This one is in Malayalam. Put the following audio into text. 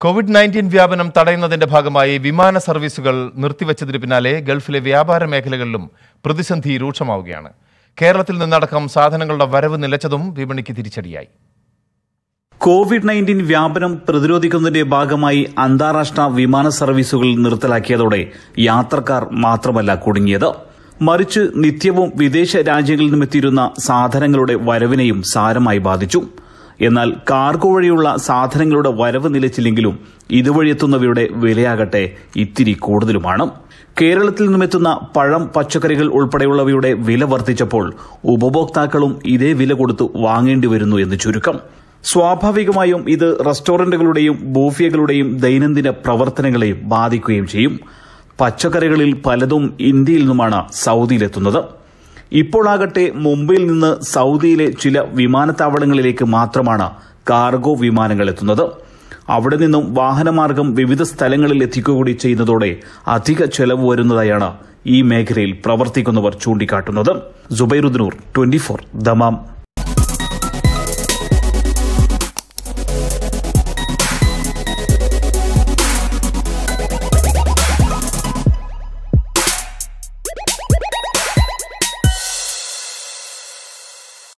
കോവിഡ് നയൻറ്റീൻ വ്യാപനം തടയുന്നതിന്റെ ഭാഗമായി വിമാന സർവീസുകൾ നിർത്തിവച്ചതിന് പിന്നാലെ ഗൾഫിലെ വ്യാപാര മേഖലകളിലും പ്രതിസന്ധി രൂക്ഷമാവുകയാണ് കേരളത്തിൽ നിന്നടക്കം സാധനങ്ങളുടെ വരവ് നിലച്ചതും വിപണിക്ക് തിരിച്ചടിയായി കോവിഡ് നയൻറ്റീൻ വ്യാപനം പ്രതിരോധിക്കുന്നതിന്റെ ഭാഗമായി അന്താരാഷ്ട്ര വിമാന സർവീസുകൾ നിർത്തലാക്കിയതോടെ യാത്രക്കാർ മാത്രമല്ല കുടുങ്ങിയത് മറിച്ച് നിത്യവും വിദേശ രാജ്യങ്ങളിൽ നിന്നെത്തിയിരുന്ന സാധനങ്ങളുടെ വരവിനെയും സാരമായി ബാധിച്ചു എന്നാൽ കാർഗോ വഴിയുള്ള സാധനങ്ങളുടെ വരവ് നിലച്ചില്ലെങ്കിലും ഇതുവഴി എത്തുന്നവയുടെ വിലയാകട്ടെ ഇത്തിരി കൂടുതലുമാണ് കേരളത്തിൽ നിന്നുമെത്തുന്ന പഴം പച്ചക്കറികൾ ഉൾപ്പെടെയുള്ളവയുടെ വില വർദ്ധിച്ചപ്പോൾ ഉപഭോക്താക്കളും ഇതേ വില കൊടുത്തു വാങ്ങേണ്ടി വരുന്നു എന്ന് ചുരുക്കം സ്വാഭാവികമായും ഇത് റെസ്റ്റോറന്റുകളുടെയും ബൂഫിയകളുടെയും ദൈനംദിന പ്രവർത്തനങ്ങളെയും ബാധിക്കുകയും ചെയ്യും പച്ചക്കറികളിൽ പലതും ഇന്ത്യയിൽ നിന്നുമാണ് സൗദിയിലെത്തുന്നത് ഇപ്പോഴാകട്ടെ മുംബൈയിൽ നിന്ന് സൗദിയിലെ ചില വിമാനത്താവളങ്ങളിലേക്ക് മാത്രമാണ് കാർഗോ വിമാനങ്ങൾ എത്തുന്നത് അവിടെ നിന്നും വാഹനമാർഗം വിവിധ സ്ഥലങ്ങളിൽ എത്തിക്കുക കൂടി ചെയ്യുന്നതോടെ അധിക ചെലവ് വരുന്നതായാണ് ഈ മേഖലയിൽ പ്രവർത്തിക്കുന്നവർ ചൂണ്ടിക്കാട്ടുന്നത് ജുബൈറുദ്ദൂർ ട്വന്റി ഫോർ ദമാം